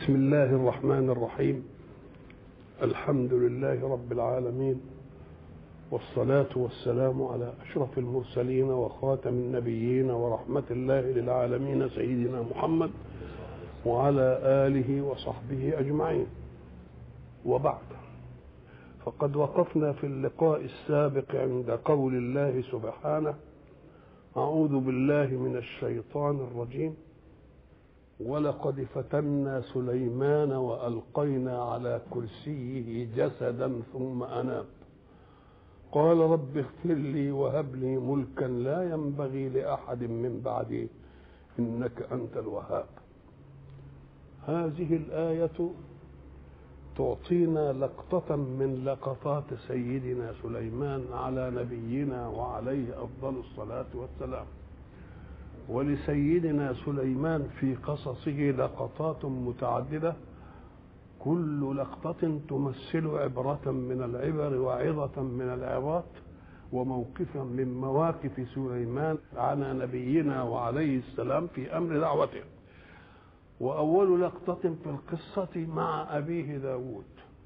بسم الله الرحمن الرحيم الحمد لله رب العالمين والصلاة والسلام على أشرف المرسلين وخاتم النبيين ورحمة الله للعالمين سيدنا محمد وعلى آله وصحبه أجمعين وبعد فقد وقفنا في اللقاء السابق عند قول الله سبحانه أعوذ بالله من الشيطان الرجيم ولقد فتنا سليمان والقينا على كرسيه جسدا ثم اناب قال رب اغفر لي وهب لي ملكا لا ينبغي لاحد من بعدي انك انت الوهاب هذه الايه تعطينا لقطه من لقطات سيدنا سليمان على نبينا وعليه افضل الصلاه والسلام ولسيدنا سليمان في قصصه لقطات متعدده كل لقطه تمثل عبره من العبر وعظه من العظات وموقفا من مواقف سليمان على نبينا وعليه السلام في امر دعوته واول لقطه في القصه مع ابيه داود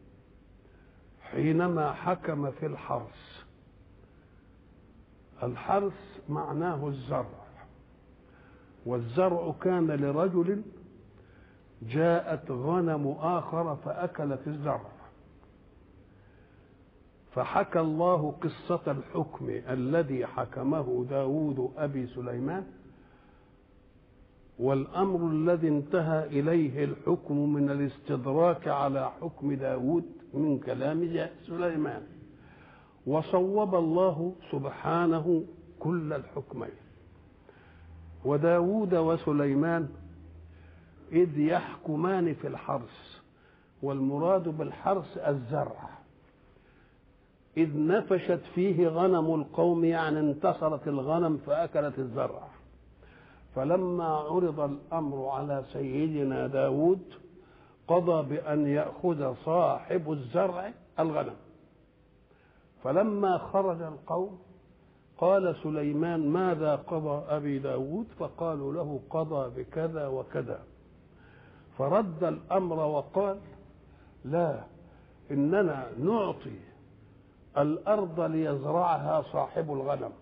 حينما حكم في الحرث الحرث معناه الزرع والزرع كان لرجل جاءت غنم آخر فأكلت الزرع فحكى الله قصة الحكم الذي حكمه داود أبي سليمان والأمر الذي انتهى إليه الحكم من الاستدراك على حكم داود من كلام سليمان وصوب الله سبحانه كل الحكمين وداود وسليمان إذ يحكمان في الحرث والمراد بالحرث الزرع إذ نفشت فيه غنم القوم يعني انتصرت الغنم فأكلت الزرع فلما عرض الأمر على سيدنا داود قضى بأن يأخذ صاحب الزرع الغنم فلما خرج القوم قال سليمان ماذا قضى أبي داود فقالوا له قضى بكذا وكذا فرد الأمر وقال لا إننا نعطي الأرض ليزرعها صاحب الغنم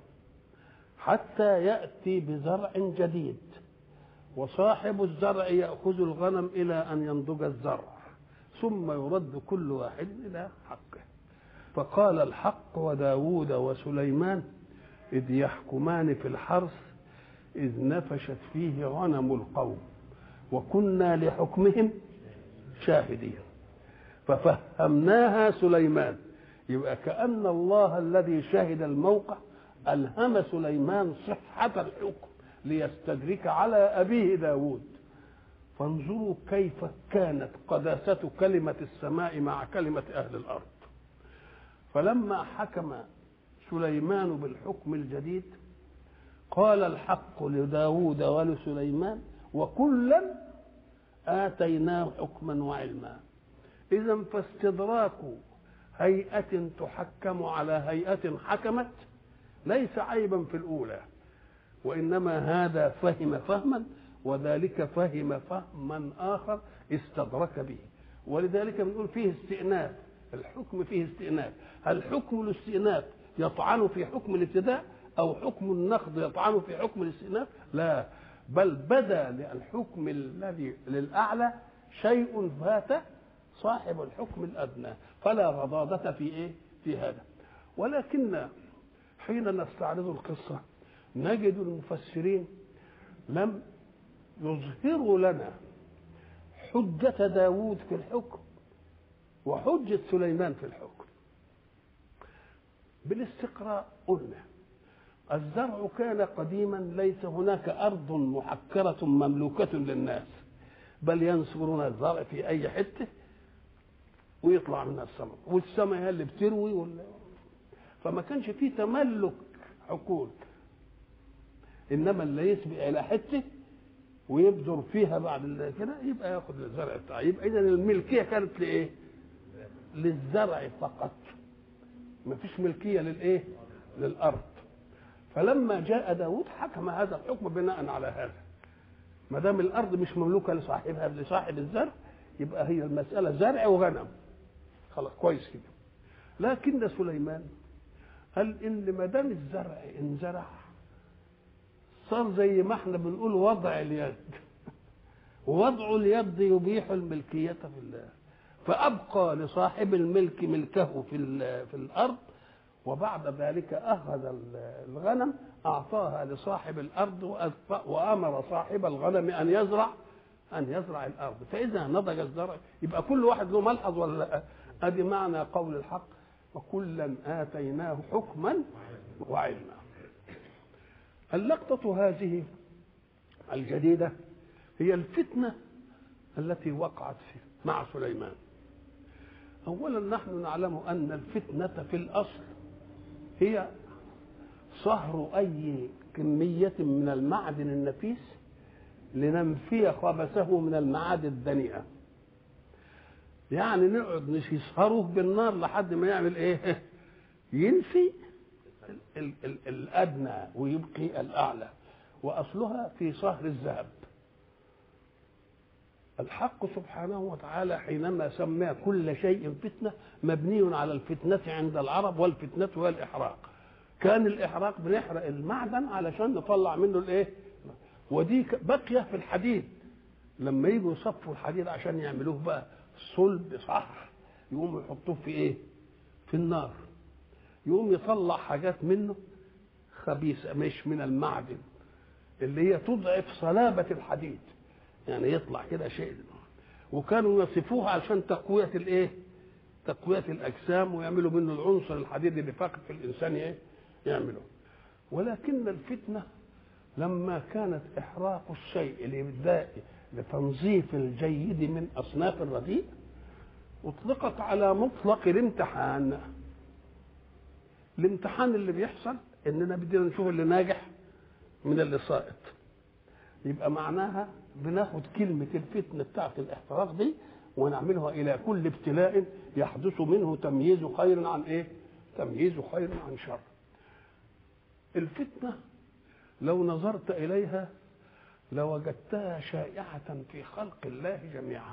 حتى يأتي بزرع جديد وصاحب الزرع يأخذ الغنم إلى أن ينضج الزرع ثم يرد كل واحد إلى حقه فقال الحق وداود وسليمان إذ يحكمان في الحرث إذ نفشت فيه غنم القوم وكنا لحكمهم شاهدين ففهمناها سليمان يبقى كأن الله الذي شهد الموقع ألهم سليمان صحة الحكم ليستدرك على أبيه داود فانظروا كيف كانت قداسة كلمة السماء مع كلمة أهل الأرض فلما حكم سليمان بالحكم الجديد قال الحق لداود ولسليمان وكلا آتيناه حكما وعلما إذا فاستدراك هيئة تحكم على هيئة حكمت ليس عيبا في الأولى وإنما هذا فهم فهما وذلك فهم فهما آخر استدرك به ولذلك بنقول فيه استئناف الحكم فيه استئناف هل حكم الاستئناف يطعن في حكم الابتداء او حكم النقض يطعن في حكم الاستئناف لا بل بدا للحكم الذي للاعلى شيء فات صاحب الحكم الادنى فلا غضاضة في ايه في هذا ولكن حين نستعرض القصة نجد المفسرين لم يظهروا لنا حجة داود في الحكم وحجة سليمان في الحكم بالاستقراء قلنا الزرع كان قديما ليس هناك أرض محكرة مملوكة للناس بل ينصرون الزرع في أي حتة ويطلع منها السماء والسماء هي اللي بتروي ولا فما كانش فيه تملك حقول انما اللي يسبق الى حته ويبذر فيها بعد كده يبقى ياخد الزرع بتاعه يبقى اذا الملكيه كانت لايه؟ للزرع فقط ما فيش ملكيه للايه؟ للارض فلما جاء داود حكم هذا الحكم بناء على هذا ما دام الارض مش مملوكه لصاحبها لصاحب الزرع يبقى هي المسألة زرع وغنم خلاص كويس كده لكن سليمان قال إن ما دام الزرع انزرع صار زي ما احنا بنقول وضع اليد ووضع اليد يبيح الملكية في الله فأبقى لصاحب الملك ملكه في في الأرض وبعد ذلك أخذ الغنم أعطاها لصاحب الأرض وأمر صاحب الغنم أن يزرع أن يزرع الأرض فإذا نضج الزرع يبقى كل واحد له ملحظ ولا لا أدي معنى قول الحق وكلا آتيناه حكما وعلما اللقطة هذه الجديدة هي الفتنة التي وقعت فيه مع سليمان أولا نحن نعلم أن الفتنة في الأصل هي صهر أي كمية من المعدن النفيس لننفي خبثه من المعادن الدنيئة يعني نقعد نسهره بالنار لحد ما يعمل ايه ينفي ال ال الادنى ويبقي الاعلى واصلها في صهر الذهب الحق سبحانه وتعالى حينما سمى كل شيء فتنه مبني على الفتنه عند العرب والفتنه هو الاحراق كان الاحراق بنحرق المعدن علشان نطلع منه الايه ودي باقيه في الحديد لما يجوا يصفوا الحديد عشان يعملوه بقى صلب صح يقوموا يحطوه في ايه في النار يقوم يطلع حاجات منه خبيثة مش من المعدن اللي هي تضعف صلابة الحديد يعني يطلع كده شيء وكانوا يصفوها عشان تقوية الايه تقوية الأجسام ويعملوا منه العنصر الحديد اللي فاقد في الإنسان ايه يعملوا ولكن الفتنة لما كانت إحراق الشيء لإبداء لتنظيف الجيد من أصناف الرديء أطلقت على مطلق الامتحان الامتحان اللي بيحصل اننا بدنا نشوف اللي ناجح من اللي ساقط يبقى معناها بناخد كلمة الفتنة بتاعت الاحتراق دي ونعملها إلى كل ابتلاء يحدث منه تمييز خير عن إيه؟ تمييز خير عن شر. الفتنة لو نظرت إليها لوجدتها شائعة في خلق الله جميعا.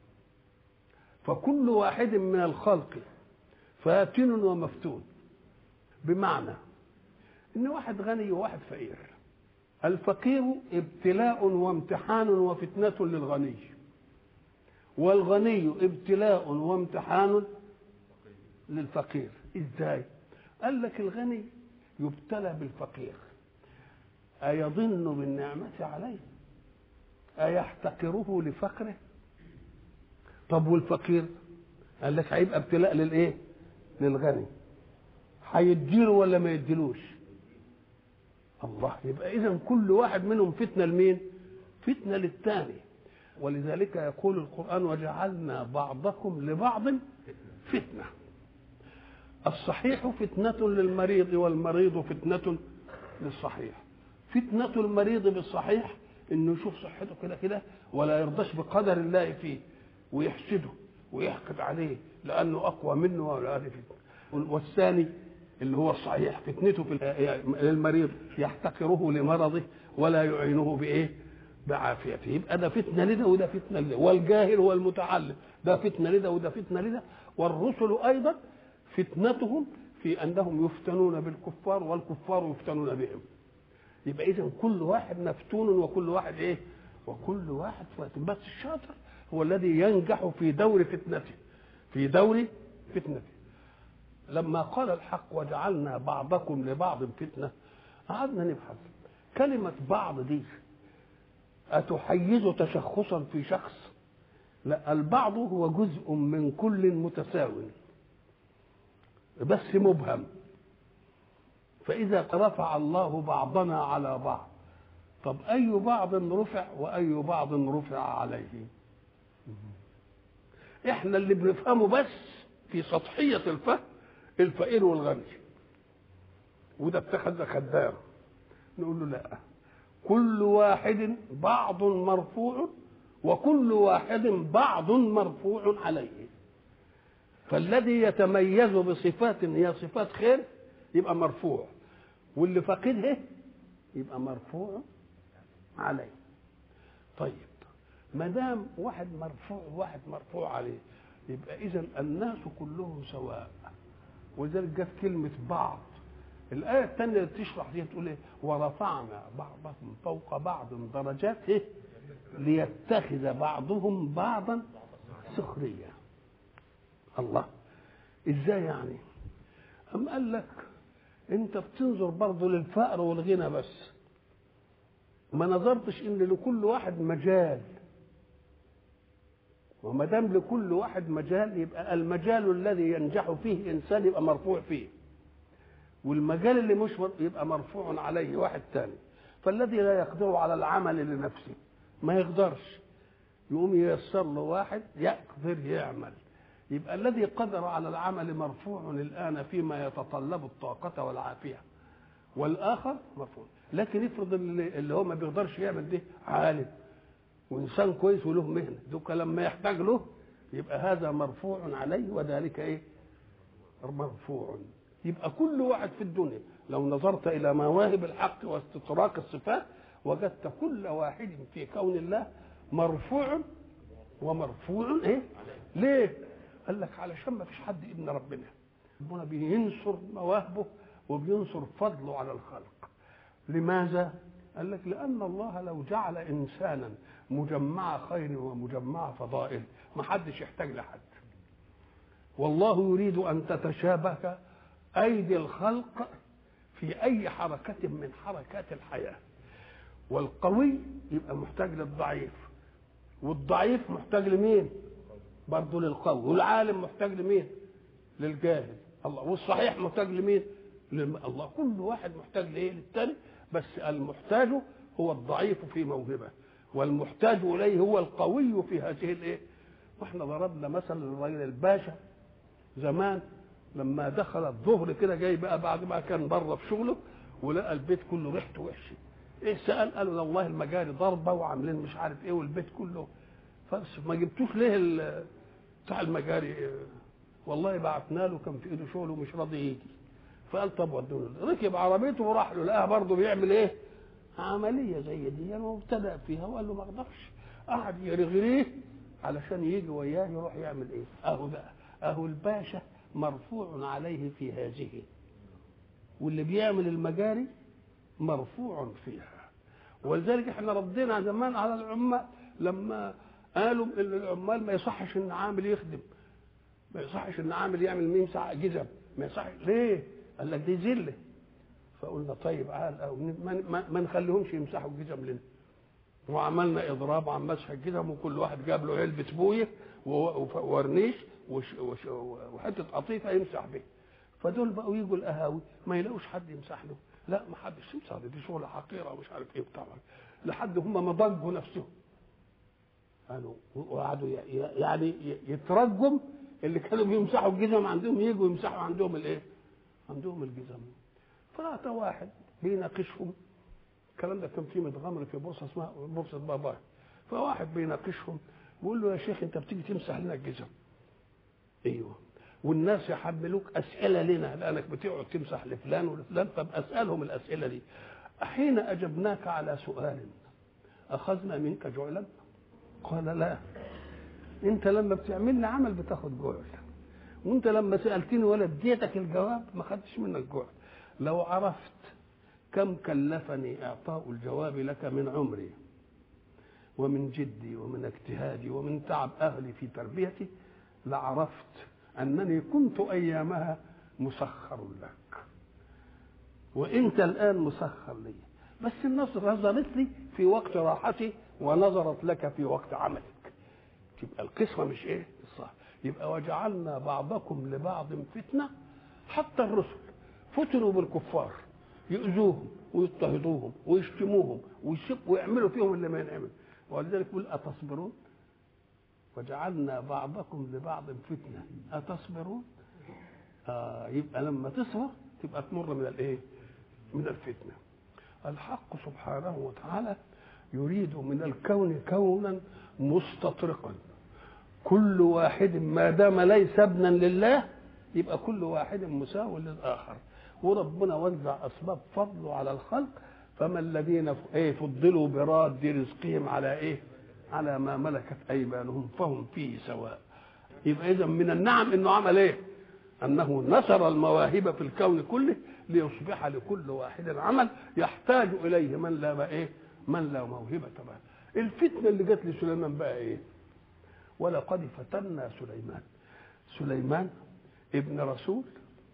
فكل واحد من الخلق فاتن ومفتون. بمعنى ان واحد غني وواحد فقير الفقير ابتلاء وامتحان وفتنة للغني والغني ابتلاء وامتحان للفقير ازاي قال لك الغني يبتلى بالفقير أيظن بالنعمة عليه أيحتقره لفقره طب والفقير قال لك هيبقى ابتلاء للايه للغني هيديله ولا ما يديلوش الله يبقى اذا كل واحد منهم فتنه لمين فتنه للثاني ولذلك يقول القران وجعلنا بعضكم لبعض فتنه الصحيح فتنه للمريض والمريض فتنه للصحيح فتنه المريض بالصحيح انه يشوف صحته كده كده ولا يرضاش بقدر الله فيه ويحسده ويحقد عليه لانه اقوى منه ولا فتنه والثاني اللي هو الصحيح فتنته في المريض يحتقره لمرضه ولا يعينه بايه؟ بعافيته يبقى ده فتنه لده وده فتنه لده والجاهل والمتعلم ده فتنه لده وده فتنه لده والرسل ايضا فتنتهم في انهم يفتنون بالكفار والكفار يفتنون بهم يبقى اذا كل واحد مفتون وكل واحد ايه؟ وكل واحد فاتن بس الشاطر هو الذي ينجح في دور فتنته في دور فتنته لما قال الحق وجعلنا بعضكم لبعض فتنه قعدنا نبحث كلمه بعض دي اتحيز تشخصا في شخص لا البعض هو جزء من كل متساو بس مبهم فاذا رفع الله بعضنا على بعض طب اي بعض رفع واي بعض رفع عليه احنا اللي بنفهمه بس في سطحيه الفهم الفقير والغني وده اتخذ خدام نقول له لا كل واحد بعض مرفوع وكل واحد بعض مرفوع عليه فالذي يتميز بصفات هي صفات خير يبقى مرفوع واللي فقير يبقى مرفوع عليه طيب ما دام واحد مرفوع وواحد مرفوع عليه يبقى اذا الناس كلهم سواء ولذلك جت كلمه بعض الآية الثانية اللي تشرح دي تقول إيه؟ ورفعنا بعضهم فوق بعض درجات إيه؟ ليتخذ بعضهم بعضا سخرية. الله إزاي يعني؟ أم قال لك أنت بتنظر برضه للفقر والغنى بس. ما نظرتش إن لكل واحد مجال. وما دام لكل واحد مجال يبقى المجال الذي ينجح فيه إنسان يبقى مرفوع فيه. والمجال اللي مش يبقى مرفوع عليه واحد تاني فالذي لا يقدر على العمل لنفسه ما يقدرش يقوم ييسر له واحد يقدر يعمل يبقى الذي قدر على العمل مرفوع الان فيما يتطلب الطاقه والعافيه والاخر مرفوع لكن افرض اللي, اللي هو ما بيقدرش يعمل ده عالم وانسان كويس وله مهنه دوك لما يحتاج له يبقى هذا مرفوع عليه وذلك ايه مرفوع يبقى كل واحد في الدنيا لو نظرت الى مواهب الحق واستطراق الصفات وجدت كل واحد في كون الله مرفوع ومرفوع ايه ليه قال لك علشان ما فيش حد ابن ربنا ربنا بينصر مواهبه وبينصر فضله على الخلق لماذا قال لك لان الله لو جعل انسانا مجمع خير ومجمع فضائل ما حدش يحتاج لحد والله يريد ان تتشابك ايدي الخلق في اي حركه من حركات الحياه والقوي يبقى محتاج للضعيف والضعيف محتاج لمين برضه للقوي والعالم محتاج لمين للجاهل الله والصحيح محتاج لمين للم... الله كل واحد محتاج لايه للتاني بس المحتاج هو الضعيف في موهبه والمحتاج اليه هو القوي في هذه الايه واحنا ضربنا مثلا الراجل الباشا زمان لما دخل الظهر كده جاي بقى بعد ما كان بره في شغله ولقى البيت كله ريحته وحشه ايه سال قالوا والله المجاري ضربه وعاملين مش عارف ايه والبيت كله بس ما جبتوش ليه بتاع المجاري والله بعتنا له كان في ايده شغل ومش راضي يجي فقال طب ودونا ركب عربيته وراح له لقاها برضه بيعمل ايه عمليه زي دي يعني وابتدأ فيها وقال له ما اقدرش قعد يرغريه علشان يجي وياه يروح يعمل ايه اهو بقى اهو الباشا مرفوع عليه في هذه واللي بيعمل المجاري مرفوع فيها ولذلك احنا ردينا زمان على العمال لما قالوا ان العمال ما يصحش ان عامل يخدم ما يصحش ان عامل يعمل ميمسح جزم ما يصحش ليه؟ قال لك دي ذله فقلنا طيب عال أو ما, ما, ما نخليهمش يمسحوا الجزم لنا وعملنا اضراب عن مسح الجزم وكل واحد جاب له علبه بويه وورنيش وحته قطيفه يمسح بيه فدول بقوا يجوا القهاوي ما يلاقوش حد يمسح له لا ما حدش يمسح دي شغله حقيره ومش عارف ايه وبتاع لحد هم ما ضجوا نفسهم قالوا وقعدوا يعني يترجم اللي كانوا بيمسحوا الجزم عندهم يجوا يمسحوا عندهم الايه؟ عندهم الجزم فأتى واحد بيناقشهم الكلام ده كان فيه متغمر في بورصه اسمها بورصه بابا فواحد بيناقشهم بيقول له يا شيخ انت بتيجي تمسح لنا الجزم ايوه والناس يحملوك اسئله لنا لانك بتقعد تمسح لفلان ولفلان طب اسالهم الاسئله دي حين اجبناك على سؤال اخذنا منك جعلا قال لا انت لما بتعمل لي عمل بتاخد جعل وانت لما سالتني ولا اديتك الجواب ما خدتش منك جعل لو عرفت كم كلفني اعطاء الجواب لك من عمري ومن جدي ومن اجتهادي ومن تعب اهلي في تربيتي لعرفت انني كنت ايامها مسخر لك وانت الان مسخر لي بس الناس نظرت لي في وقت راحتي ونظرت لك في وقت عملك تبقى القسمه مش ايه الصح يبقى وجعلنا بعضكم لبعض فتنه حتى الرسل فتنوا بالكفار يؤذوهم ويضطهدوهم ويشتموهم ويشقوا ويعملوا فيهم اللي ما ينعمل ولذلك يقول اتصبرون وجعلنا بعضكم لبعض فتنه اتصبرون آه يبقى لما تصبر تبقى تمر من الايه من الفتنه الحق سبحانه وتعالى يريد من الكون كونا مستطرقا كل واحد ما دام ليس ابنا لله يبقى كل واحد مساو للاخر وربنا وزع اسباب فضله على الخلق فما الذين ايه فضلوا براد رزقهم على ايه على ما ملكت ايمانهم فهم فيه سواء يبقى اذا من النعم انه عمل ايه انه نشر المواهب في الكون كله ليصبح لكل واحد عمل يحتاج اليه من لا ايه من لا موهبه له الفتنه اللي جت لسليمان بقى ايه ولقد فتنا سليمان سليمان ابن رسول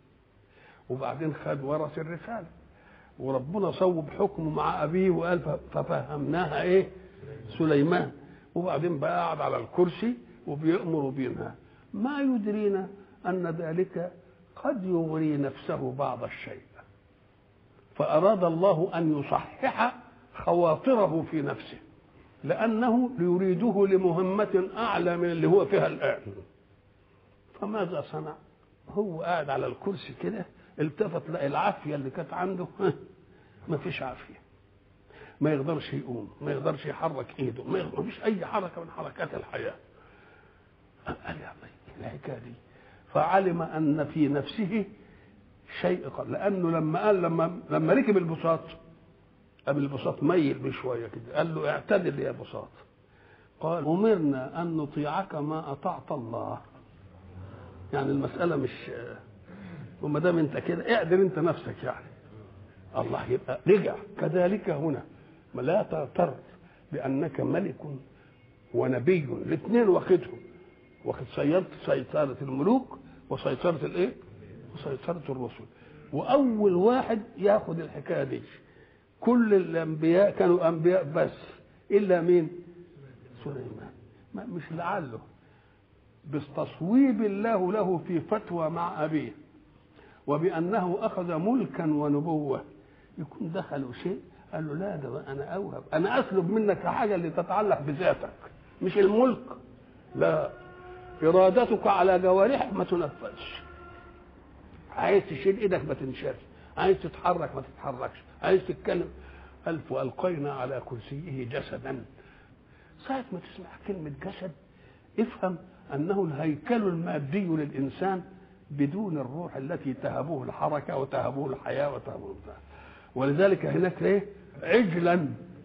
وبعدين خد ورث الرساله وربنا صوب حكمه مع ابيه وقال ففهمناها ايه سليمان وبعدين بقى قاعد على الكرسي وبيأمر وبينهى ما يدرينا ان ذلك قد يغري نفسه بعض الشيء فاراد الله ان يصحح خواطره في نفسه لانه يريده لمهمه اعلى من اللي هو فيها الان فماذا صنع هو قاعد على الكرسي كده التفت لقى العافيه اللي كانت عنده ما فيش عافيه ما يقدرش يقوم ما يقدرش يحرك ايده ما يقدر فيش اي حركه من حركات الحياه قال يا بي الحكايه دي فعلم ان في نفسه شيء قال لانه لما قال لما لما ركب البساط قبل البساط ميل بشويه كده قال له اعتدل يا بساط قال امرنا ان نطيعك ما اطعت الله يعني المساله مش وما دام انت كده اعدل انت نفسك يعني الله يبقى رجع كذلك هنا ما لا تغتر بانك ملك ونبي الاثنين واخدهم واخد سيطرة سيطرة الملوك وسيطرة الايه؟ وسيطرة الرسل وأول واحد ياخد الحكاية دي كل الأنبياء كانوا أنبياء بس إلا مين؟ سليمان ما مش لعله بتصويب الله له في فتوى مع أبيه وبأنه أخذ ملكا ونبوة يكون دخلوا شيء قال له لا ده أنا أوهب أنا أسلب منك حاجة اللي تتعلق بذاتك مش الملك لا إرادتك على جوارحك ما تنفذش عايز تشيل ايدك ما تنشرش عايز تتحرك ما تتحركش عايز تتكلم ألف وألقينا على كرسيه جسدا ساعة ما تسمع كلمة جسد افهم أنه الهيكل المادي للإنسان بدون الروح التي تهبه الحركة وتهبه الحياة وتهبه البتاع ولذلك هناك ايه عجلا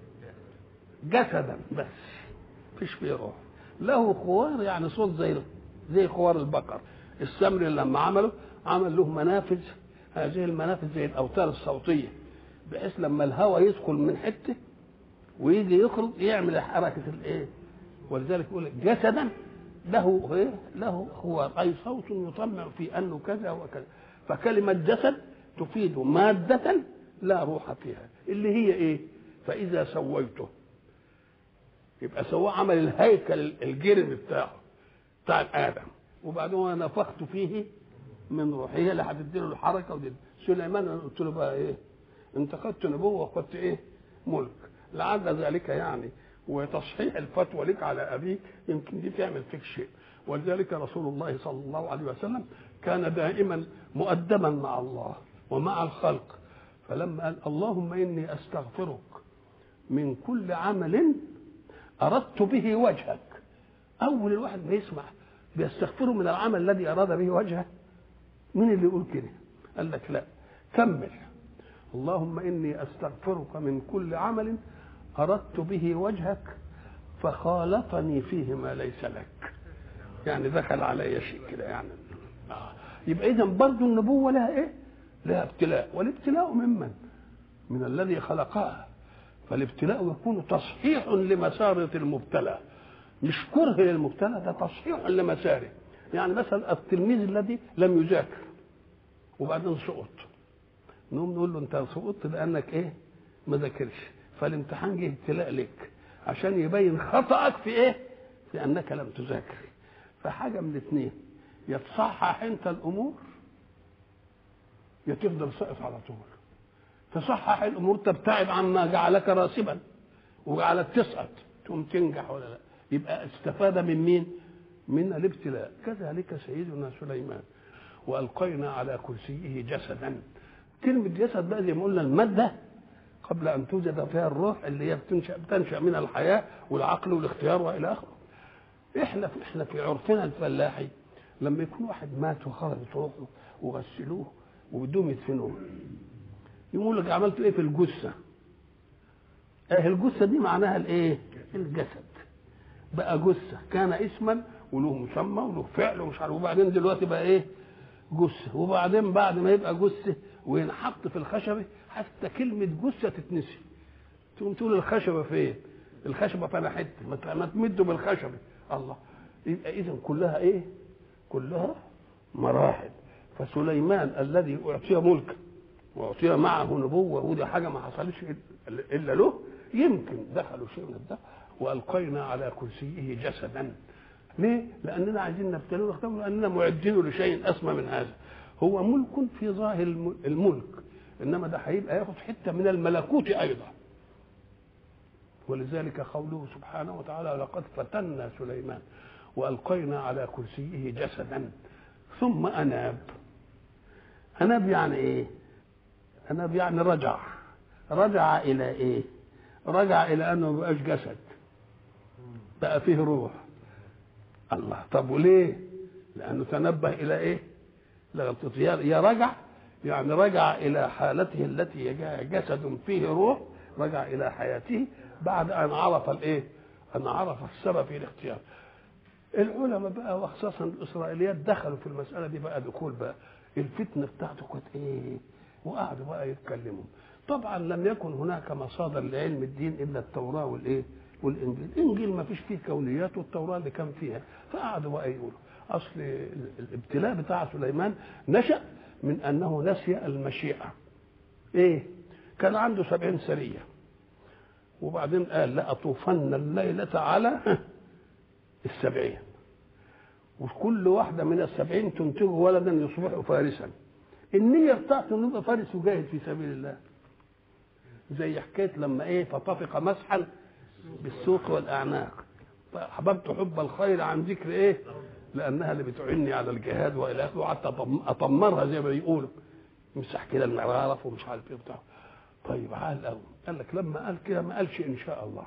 جسدا بس مفيش فيه روح له خوار يعني صوت زي زي خوار البقر السمر لما عمله عمل له منافذ هذه المنافذ زي الاوتار الصوتيه بحيث لما الهواء يدخل من حته ويجي يخرج يعمل حركه الايه ولذلك يقول جسدا له ايه له خوار اي صوت يطمع في انه كذا وكذا فكلمه جسد تفيد ماده لا روح فيها اللي هي ايه فاذا سويته يبقى سواه عمل الهيكل الجرم بتاعه بتاع ادم وبعدين وانا نفخت فيه من روحي اللي هتديله الحركه ودي سليمان انا قلت له بقى ايه انت خدت نبوه وخدت ايه ملك لعل ذلك يعني وتصحيح الفتوى لك على ابيك يمكن دي تعمل فيك شيء ولذلك رسول الله صلى الله عليه وسلم كان دائما مؤدبا مع الله ومع الخلق فلما قال اللهم اني استغفرك من كل عمل اردت به وجهك اول الواحد ما يسمع بيستغفره من العمل الذي اراد به وجهه مين اللي يقول كده قال لك لا كمل اللهم اني استغفرك من كل عمل اردت به وجهك فخالطني فيه ما ليس لك يعني دخل علي شيء كده يعني آه. يبقى اذا برضه النبوه لها ايه لها ابتلاء والابتلاء ممن من الذي خلقها فالابتلاء يكون تصحيح لمسارة المبتلى مش كره للمبتلى ده تصحيح لمساره يعني مثلا التلميذ الذي لم يذاكر وبعدين سقط نقوم نقول له انت سقطت لانك ايه ما ذاكرش فالامتحان جه ابتلاء لك عشان يبين خطأك في ايه في انك لم تذاكر فحاجه من الاثنين يا تصحح انت الامور يا تفضل ساقط على طول تصحح الامور تبتعد عما جعلك راسبا وجعلك تسقط تقوم تنجح ولا لا يبقى استفاد من مين من الابتلاء كذلك سيدنا سليمان والقينا على كرسيه جسدا كلمه جسد بقى زي ما قلنا الماده قبل ان توجد فيها الروح اللي هي بتنشا بتنشا من الحياه والعقل والاختيار والى اخره احنا في احنا في عرفنا الفلاحي لما يكون واحد مات وخرجت روحه وغسلوه وبدهم يدفنوه يقول لك عملتوا ايه في الجثه؟ اه الجثه دي معناها الايه؟ الجسد بقى جثه كان اسما وله مسمى وله فعل ومش عارف وبعدين دلوقتي بقى ايه جثه وبعدين بعد ما يبقى جثه وينحط في الخشبه حتى كلمه جثه تتنسي تقوم تقول الخشبه فين الخشبه فانا حته ما تمدوا بالخشبه الله يبقى اذا كلها ايه كلها مراحل فسليمان الذي اعطي ملكا واعطي معه نبوه ودي حاجه ما حصلش الا له يمكن دخلوا شيء من ده والقينا على كرسيه جسدا ليه؟ لاننا عايزين نبتليه ونختبره لاننا معدين لشيء اسمى من هذا هو ملك في ظاهر الملك انما ده هيبقى ياخد حته من الملكوت ايضا ولذلك قوله سبحانه وتعالى لقد فتنا سليمان والقينا على كرسيه جسدا ثم اناب اناب يعني ايه اناب يعني رجع رجع الى ايه رجع الى انه ما بقاش جسد بقى فيه روح الله طب وليه لانه تنبه الى ايه يا رجع يعني رجع الى حالته التي جسد فيه روح رجع الى حياته بعد ان عرف الايه ان عرف السبب في الاختيار العلماء بقى وخصوصا الاسرائيليات دخلوا في المساله دي بقى دخول بقى الفتنه بتاعته كانت ايه وقعدوا بقى يتكلموا طبعا لم يكن هناك مصادر لعلم الدين الا التوراه والايه والانجيل الانجيل ما فيش فيه كونيات والتوراه اللي كان فيها فقعدوا بقى يقولوا اصل الابتلاء بتاع سليمان نشا من انه نسي المشيئه ايه كان عنده سبعين سريه وبعدين قال لأطوفن الليلة على السبعين وكل واحدة من السبعين تنتج ولدا يصبح فارسا النية بتاعته انه يبقى فارس وجاهد في سبيل الله زي حكاية لما ايه فطفق مسحا بالسوق والأعناق فأحببت حب الخير عن ذكر ايه لأنها اللي بتعني على الجهاد وإلى آخره وقعدت أطمرها زي ما بيقولوا مسح كده المعرف ومش عارف ايه بتاع طيب عال قوي قال لك لما قال كده ما قالش ان شاء الله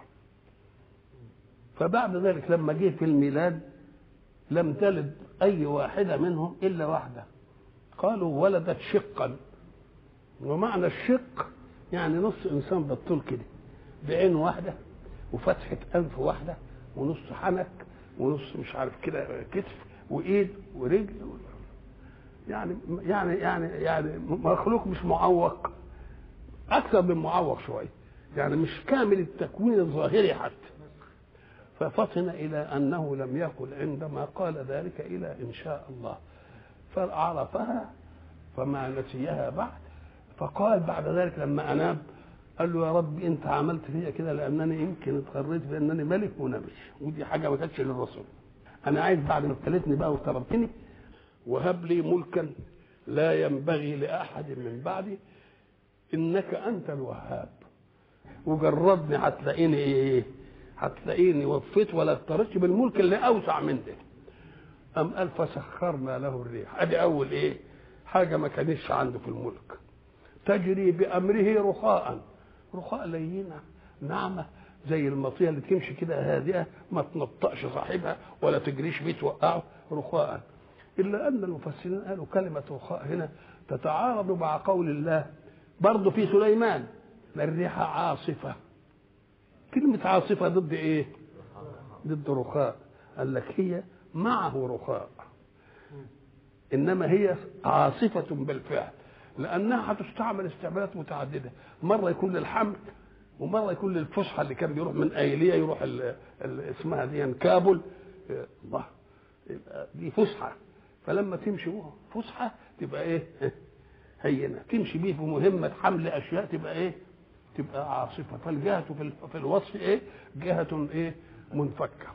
فبعد ذلك لما جه في الميلاد لم تلد اي واحده منهم الا واحده قالوا ولدت شقا ومعنى الشق يعني نص انسان بالطول كده بعين واحده وفتحه انف واحده ونص حنك ونص مش عارف كده كتف وايد ورجل يعني يعني يعني يعني مخلوق مش معوق اكثر من معوق شويه يعني مش كامل التكوين الظاهري حتى ففطن الى انه لم يقل عندما قال ذلك الى ان شاء الله فعرفها فما نسيها بعد فقال بعد ذلك لما اناب قال له يا رب انت عملت فيا كده لانني يمكن اتغريت بانني ملك ونبي ودي حاجه ما كانتش للرسول انا عايز بعد ما ابتليتني بقى واختبرتني وهب لي ملكا لا ينبغي لاحد من بعدي انك انت الوهاب وجربني هتلاقيني ايه هتلاقيني وفيت ولا اضطرتش بالملك اللي اوسع من ده ام قال فسخرنا له الريح ادي اول ايه حاجه ما كانتش عنده في الملك تجري بامره رخاء رخاء لينه ناعمه زي المطيه اللي تمشي كده هادئه ما تنطقش صاحبها ولا تجريش بيه توقعه رخاء الا ان المفسرين قالوا كلمه رخاء هنا تتعارض مع قول الله برضه في سليمان الريح عاصفة كلمة عاصفة ضد ايه ضد رخاء قال لك هي معه رخاء انما هي عاصفة بالفعل لانها هتستعمل استعمالات متعددة مرة يكون للحمل ومرة يكون للفسحة اللي كان بيروح من ايليا يروح ال ال اسمها دي كابل الله دي فسحة فلما تمشي فسحة تبقى ايه هينة تمشي بيه في مهمة حمل أشياء تبقى إيه تبقى عاصفة فالجهة في, في الوصف إيه جهة إيه منفكة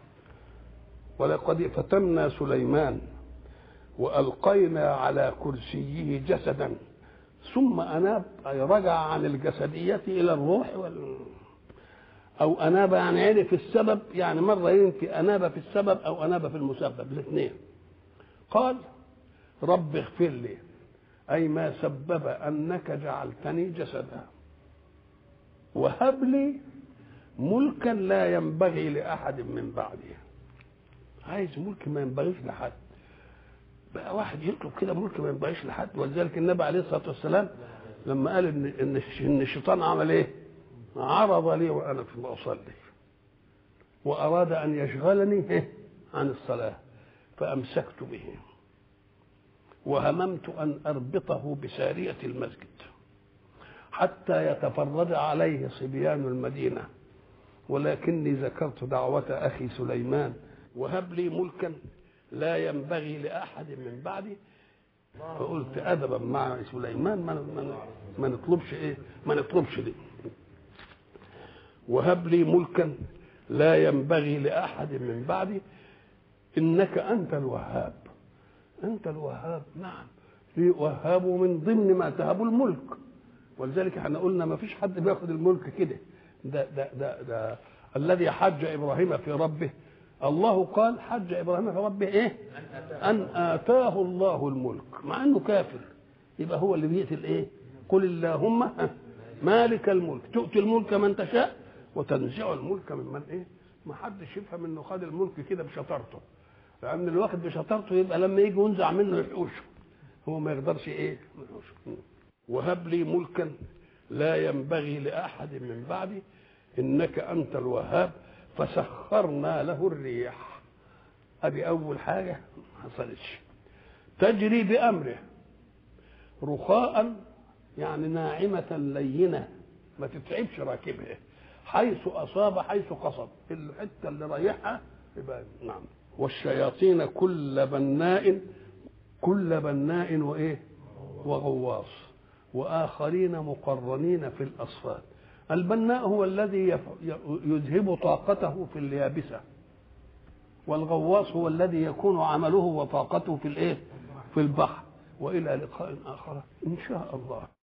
ولقد فتنا سليمان وألقينا على كرسيه جسدا ثم أناب أي رجع عن الجسدية إلى الروح وال أو أناب يعني عرف السبب يعني مرة ينفي أناب في السبب أو أناب في المسبب الاثنين قال رب اغفر لي أي ما سبب أنك جعلتني جسدا وهب لي ملكا لا ينبغي لأحد من بعدي عايز ملك ما ينبغيش لحد بقى واحد يطلب كده ملك ما ينبغيش لحد ولذلك النبي عليه الصلاه والسلام لما قال ان ان ان الشيطان عمل ايه؟ عرض لي وانا في اصلي وأراد أن يشغلني عن الصلاة فأمسكت به وهممت أن أربطه بسارية المسجد حتى يتفرد عليه صبيان المدينة ولكني ذكرت دعوة أخي سليمان وهب لي ملكا لا ينبغي لأحد من بعدي فقلت أدبا مع سليمان ما, ما, ما نطلبش إيه ما نطلبش دي وهب لي ملكا لا ينبغي لأحد من بعدي إنك أنت الوهاب أنت الوهاب نعم في وهاب من ضمن ما تهب الملك ولذلك احنا قلنا ما فيش حد بياخد الملك كده ده ده ده, ده الذي حج ابراهيم في ربه الله قال حج ابراهيم في ربه ايه؟ ان اتاه الله الملك مع انه كافر يبقى هو اللي بيأتي الايه؟ قل اللهم مالك الملك تؤتي الملك من تشاء وتنزع الملك ممن ايه؟ ما حدش يفهم انه خد الملك كده بشطارته لان الواحد بشطارته يبقى لما يجي ينزع منه يحوشه هو ما يقدرش ايه؟ يحوشه وهب لي ملكا لا ينبغي لاحد من بعدي انك انت الوهاب فسخرنا له الريح ادي اول حاجه ما حصلتش تجري بامره رخاء يعني ناعمه لينه ما تتعبش راكبها حيث اصاب حيث قصد الحته اللي رايحها يبقى نعم والشياطين كل بناء كل بناء وايه وغواص واخرين مقرنين في الاصفاد البناء هو الذي يذهب طاقته في اليابسه والغواص هو الذي يكون عمله وطاقته في الايه في البحر والى لقاء اخر ان شاء الله